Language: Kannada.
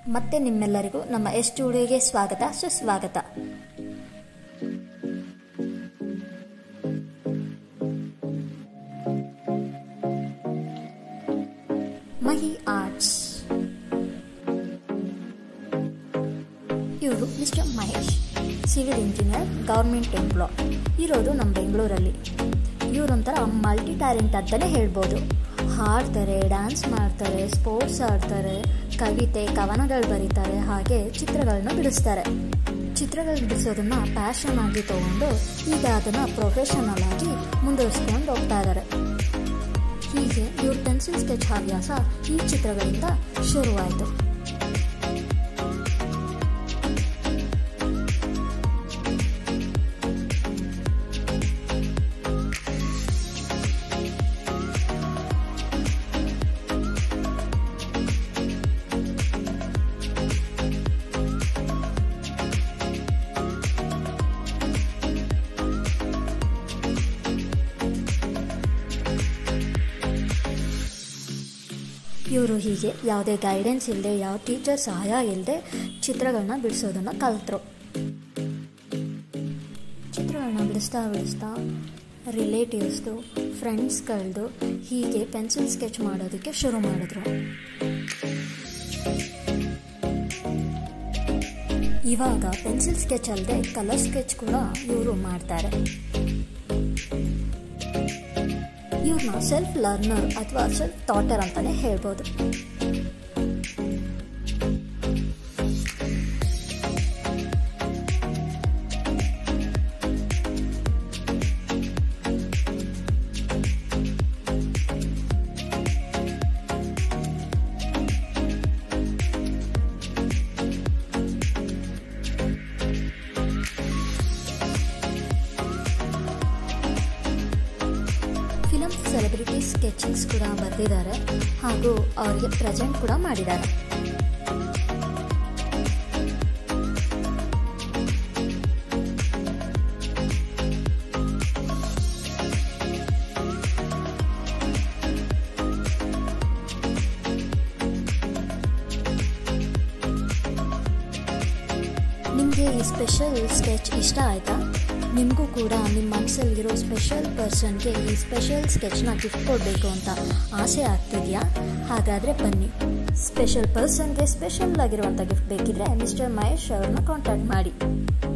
ಮತ್ತೆ ನಿಮ್ಮೆಲ್ಲರಿಗೂ ನಮ್ಮ ಎಸ್ ಸ್ಟುಡಿಯೋಗೆ ಸ್ವಾಗತ ಸುಸ್ವಾಗತ ಮಹಿ ಆರ್ಟ್ಸ್ ಇವರು mister Mahesh civil engineer government employ ಇರೋದು ನಮ್ಮ ಬೆಂಗಳೂರಲ್ಲಿ ಇವರೊಂಥರ ಮಲ್ಟಿ ಟ್ಯಾಲೆಂಟ್ ಅಂತಲೇ ಹೇಳ್ಬೋದು ಹಾಡ್ತಾರೆ ಡ್ಯಾನ್ಸ್ ಮಾಡ್ತಾರೆ ಸ್ಪೋರ್ಟ್ಸ್ ಆಡ್ತಾರೆ ಕವಿತೆ ಕವನಗಳು ಬರೀತಾರೆ ಹಾಗೆ ಚಿತ್ರಗಳನ್ನ ಬಿಡಿಸ್ತಾರೆ ಚಿತ್ರಗಳು ಬಿಡಿಸೋದನ್ನ ಪ್ಯಾಷನ್ ಆಗಿ ತಗೊಂಡು ಈಗ ಅದನ್ನು ಪ್ರೊಫೆಷನಲ್ ಆಗಿ ಮುಂದುವರಿಸ್ಕೊಂಡು ಹೋಗ್ತಾ ಇದ್ದಾರೆ ಹೀಗೆ ಇವ್ರ ಪೆನ್ಸಿಲ್ ಸ್ಕೆಚ್ ಹವ್ಯಾಸ ಈ ಚಿತ್ರಗಳಿಂದ ಶುರುವಾಯಿತು ಇವರು ಹೀಗೆ ಯಾವುದೇ ಗೈಡೆನ್ಸ್ ಇಲ್ಲದೆ ಯಾವ ಟೀಚರ್ ಸಹಾಯ ಇಲ್ಲದೆ ಚಿತ್ರಗಳನ್ನ ಬಿಡಿಸೋದನ್ನು ಕಲಿತರು ಚಿತ್ರಗಳನ್ನ ಬಿಡಿಸ್ತಾ ಬಿಡಿಸ್ತಾ ರಿಲೇಟಿವ್ಸ್ದು ಫ್ರೆಂಡ್ಸ್ಗಳದು ಹೀಗೆ ಪೆನ್ಸಿಲ್ ಸ್ಕೆಚ್ ಮಾಡೋದಕ್ಕೆ ಶುರು ಮಾಡಿದ್ರು ಇವಾಗ ಪೆನ್ಸಿಲ್ ಸ್ಕೆಚ್ ಅಲ್ಲದೆ ಕಲರ್ ಸ್ಕೆಚ್ ಕೂಡ ಇವರು ಮಾಡ್ತಾರೆ ಇವ್ರನ್ನ ಸೆಲ್ಫ್ ಲರ್ನರ್ ಅಥವಾ ಸೆಲ್ಫ್ ಥಾಟರ್ ಅಂತಾನೆ ಹೇಳ್ಬೋದು ಫಿಲಮ್ ಸೆಲೆಬ್ರಿಟಿ ಸ್ಕೆಚಿಂಗ್ಸ್ ಕೂಡ ಬರೆದಿದ್ದಾರೆ ಹಾಗೂ ಅವರಿಗೆ ಪ್ರೆಸೆಂಟ್ ಕೂಡ ಮಾಡಿದ್ದಾರೆ ನಿಮಗೆ ಈ ಸ್ಪೆಷಲ್ ಸ್ಕೆಚ್ ಇಷ್ಟ ಆಯಿತಾ ನಿಮಗೂ ಕೂಡ ನಿಮ್ಮ ಮನಸ್ಸಲ್ಲಿರೋ ಸ್ಪೆಷಲ್ ಪರ್ಸನ್ಗೆ ಈ ಸ್ಪೆಷಲ್ ಸ್ಕೆಚ್ನ ಗಿಫ್ಟ್ ಕೊಡಬೇಕು ಅಂತ ಆಸೆ ಆಗ್ತಿದೆಯಾ ಹಾಗಾದರೆ ಬನ್ನಿ ಸ್ಪೆಷಲ್ ಪರ್ಸನ್ಗೆ ಸ್ಪೆಷಲ್ ಆಗಿರುವಂಥ ಗಿಫ್ಟ್ ಬೇಕಿದ್ರೆ ಮಿಸ್ಟರ್ ಮಹೇಶ್ ಅವ್ರನ್ನ ಕಾಂಟ್ಯಾಕ್ಟ್ ಮಾಡಿ